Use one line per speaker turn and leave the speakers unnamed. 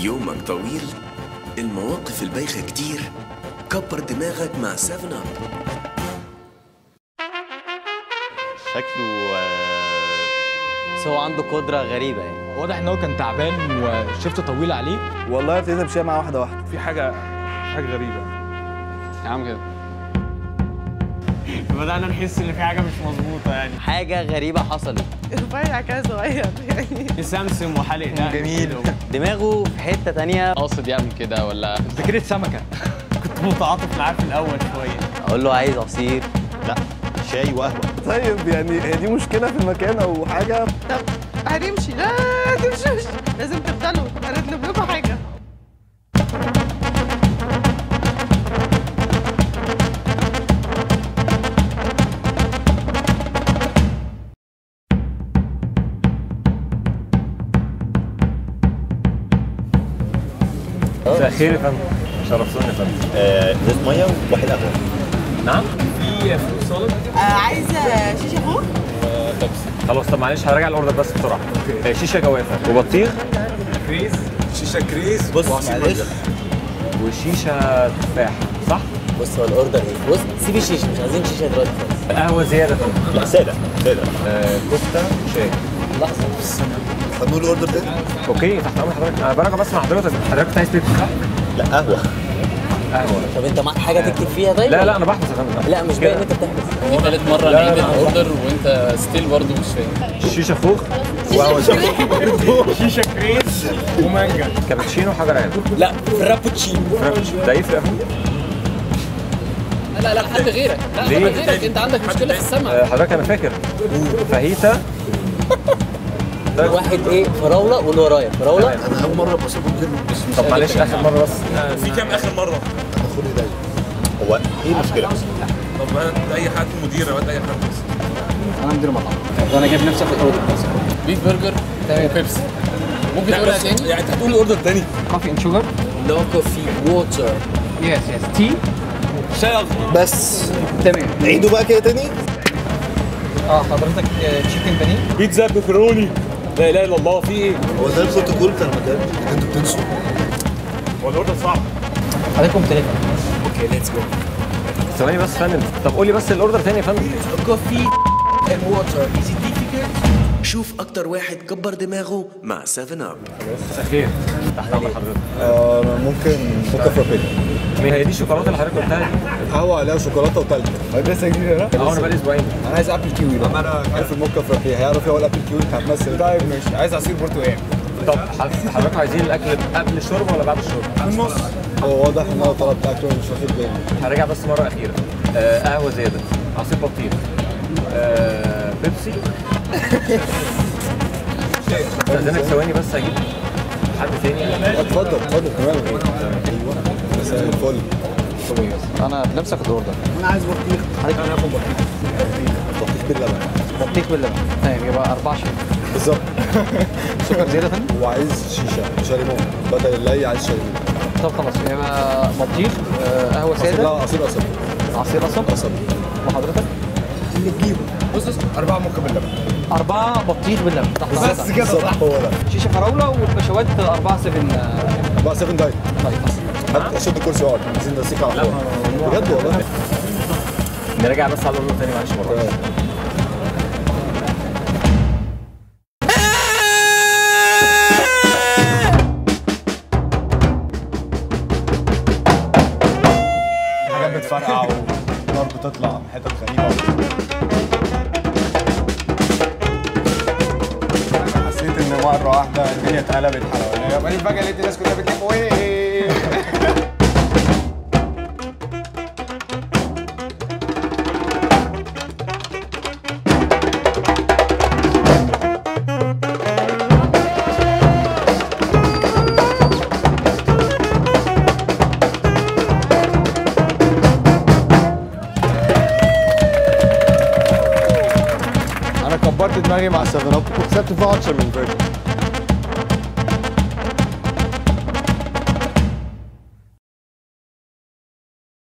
يومك طويل المواقف البايخة كتير كبر دماغك مع 7 اب
شكله آه،
بس هو عنده قدرة غريبة يعني
واضح ان هو كان تعبان وشفت طويل عليه
والله ابتديت امشيها معاه واحده واحده
في حاجه حاجه غريبه
يا عم كده بدأنا نحس ان في حاجة مش مظبوطة يعني
حاجة غريبة حصلت
رفيع كده صغير يعني
سمسم وحلق دقن
جميل دماغه في حتة تانية
قاصد يعمل كده ولا فكرة سمكة كنت متعاطف معاه في الأول شوية
أقول له عايز عصير
لا شاي وقهوه
طيب يعني هي دي مشكله في المكان او حاجه
طب هنمشي لا تمشوش لازم تفضلوا هنطلب لكم حاجه
مساء الخير يا فندم شرفتوني يا فندم
آه، ازازه ميه وواحد قهوه
نعم في فول سالاد
عايزه شيشه فوق
خلاص طب معلش هراجع الاوردر بس بسرعه آه، شيشه جوافه وبطيخ كريز شيشه كريز بص
معلش
وشيشه تفاح صح
بص هو الأوردر ايه بص سيب الشيشة مش عايزين شيشة دلوقتي خالص
قهوه زياده يا فندم
لا ساده ساده
آه، كفته شاي
لحظة
هنقول الاوردر ده
اوكي تحت امر حضرتك انا براجع بس مع حضرتك حضرتك كنت عايز تكتب صح؟
لا قهوه
قهوه
طب أنت معاك حاجة تكتب فيها طيب؟
لا لا انا بحبس يا فندم
لا مش باين إن أنت بتحبس
هو تالت مرة
لا،
نعيد
لا.
الاوردر وانت ستيل برضه مش فاهم
شيشه فوق وقهوه شيشه كريز ومانجا كابتشينو وحجر عنب
لا فرابوتشينو
ده يفرق يا فندم
لا لا حد غيرك لا حد
ليه؟
غيرك انت عندك مشكلة في السمع
آه، حضرتك انا فاكر فاهيتا
واحد إيه فراولة واللي ورايا فراولة
انا اول مره بشرب كده
طب معلش اخر مره بس
في كام اخر مره؟
خد ايديا
هو ايه المشكله؟
طب أنا- اي حد مدير ولا اي حد بس
أنا مدير مطعم وأنا جايب نفسي في الأوردر
بيف برجر وبيبسي ممكن تقولها تاني
يعني انت هتقول الاوردر تاني
كوفي اند شوجر
نو كوفي ووتر
يس يس تي
شاي اخضر
بس
تمام
عيدوا بقى كده تاني
اه حضرتك تشيكن بانيه
بيتزا بيبروني لا اله الا الله في ايه؟
هو ده البروتوكول بتاع المكان ان انتوا بتنسوا
هو الاوردر صعب
حضرتكم ثلاثة
اوكي ليتس جو
ثواني بس يا فندم طب قولي بس الاوردر تاني يا فندم
كوفي اند ووتر از ات difficult
شوف أكتر واحد كبر دماغه مع 7 اب
مساء الخير تحت امر حضرتك
آه ممكن موكا فرابينو
ما هي دي الشوكولاته اللي حضرتك قلتها لي
قهوه عليها شوكولاته وتلج لسه جديد ده
اه انا بقالي اسبوعين
انا عايز ابل كيوي بقى انا عارف الموكا فرابينو هيعرف يقول ابل كيوي انت هتمثل طيب ماشي عايز عصير برتقال
طب حض- حضرتك عايزين الاكل قبل الشرب ولا بعد الشرب؟
في النص هو واضح ان انا طلبت اكل ومش واخد بالي
هرجع بس مره اخيره آه قهوه زياده عصير بطيخ آه بيبسي استاذنك ثواني بس هجيب حد تاني
اتفضل اتفضل تمام ايوه مساء الفل
أنا بنفسك الأوردر
انا عايز بطيخ حضرتك انا هاخد بطيخ بطيخ باللبن
بطيخ باللبن تمام يبقى أربعة شيء
بالظبط
سكر زيادة تاني
وعايز شيشه شاليمون بدل اللي عايز شاليمون
طب خلاص يبقى بطيخ آه، قهوة
عصير لا
سادة
عصير قصب
عصير قصب
قصب
وحضرتك
اللي تجيبه بص بص اربعه موكا باللبن
أربعة بطيخ باللبن تحت
بس
أمرك.
كده صح هو ده
شيشة فراولة والبشوات أربعة سفن
بقى 7 دايت
طيب
هات شد الكرسي واقعد عايزين نسيك على الحوار بجد والله
نرجع بس على الاوردر تاني معلش مره
تمام. حاجات بتفرقع ونار بتطلع من حتت غريبه حسيت ان مره واحده الدنيا اتقلبت حواليا بعدين فجاه لقيت الناس كلها بتجيب ايه انا كبرت دماغي مع 7 اب وكسبت فاوتشر من فيرجن